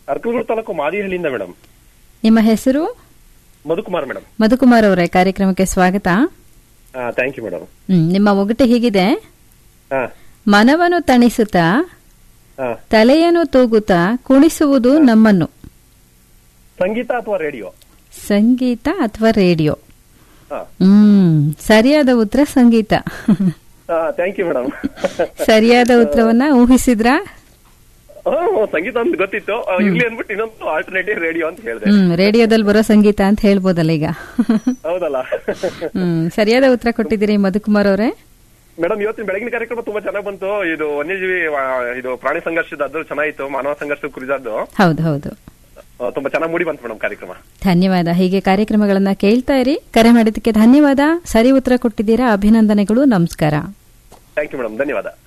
Arkalgud taluk ಮಾದಿಹಳ್ಳಿಯಿಂದ madam ನಿಮ್ಮ ಹೆಸರು Madhukumar madam Madhukumar ಅವರೇ ಕಾರ್ಯಕ್ರಮಕ್ಕೆ ಸ್ವಾಗತ ಥ್ಯಾಂಕ್ ಯು ಮೇಡಮ್ ಹ್ಮ್, ನಿಮ್ಮ ಒಗಟು ಹೀಗಿದೆ ಹಾ ಮನವನ್ನು ತಣಿಸುತ್ತಾ ಹಾ ತಲೆಯನ್ನು ತೂಗುತ್ತಾ ಕುಣಿಸುವುದು ನಮ್ಮನ್ನು ಸಂಗೀತ ಅಥವಾ ರೇಡಿಯೋ ಸಂಗೀತ ಅಥವಾ ರೇಡಿಯೋ ಹಾ ಹ್ಮ್ ಸರಿಯಾದ ಉತ್ತರ ಸಂಗೀತ ಥ್ಯಾಂಕ್ ಯು ಮೇಡಮ್ ಸರಿಯಾದ ಉತ್ತರವನ್ನ ಊಹಿಸಿದ್ರಾ ಸಂಗೀತ ಅಂತ ಗೊತ್ತಿತ್ತು ಆ, ಇರ್ಲಿ ಅಂದ್ಬಿಟ್ಟು ಇನ್ನೊಂದು ಆಲ್ಟರ್ನೇಟಿವ್ ರೇಡಿಯೋ ಅಂತ ಹೇಳಿದೆ ಹ್ಮ್ ರೇಡಿಯೋದಲ್ಲಿ ಬರೋ ಸಂಗೀತ ಅಂತ ಹೇಳ್ಬೋದಲ್ಲ ಈಗ ಹೌದಲ್ಲ ಹ್ಮ್ ಸರಿಯಾದ ಉತ್ತರ ಕೊಟ್ಟಿದ್ದೀರಿ ಮಧುಕುಮಾರ್ ಅವರೇ ಮೇಡಮ್ ಇವತ್ತಿನ ಬೆಳಗಿನ ಕಾರ್ಯಕ್ರಮ ತುಂಬಾ ಚೆನ್ನಾಗಿ ಬಂತು ಇದು ವನ್ಯಜೀವಿ ಆ, ಇದು ಪ್ರಾಣಿ ಸಂಘರ್ಷದ ಅದು ಚೆನ್ನಾಗಿತ್ತು ಮಾನವ ಸಂಘರ್ಷ ಕುರಿತದ್ದು ಹೌದು ಹೌದು ಆ, ತುಂಬಾ ಚೆನ್ನಾಗಿ ಮೂಡಿ ಬಂತು ಮೇಡಮ್ ಕಾರ್ಯಕ್ರಮ ಧನ್ಯವಾದ ಹೀಗೆ ಕಾರ್ಯಕ್ರಮಗಳನ್ನ ಕೇಳ್ತಾ ಇರಿ ಕರೆ ಮಾಡಿದ್ದಕ್ಕೆ ಧನ್ಯವಾದ ಸರಿ ಉತ್ತರ ಕೊಟ್ಟಿದ್ದೀರಾ ಅಭಿನಂದನೆಗಳು ನಮಸ್ಕಾರ ಥ್ಯಾಂಕ್ ಯು ಮೇಡಮ್ ಧನ್ಯವಾದ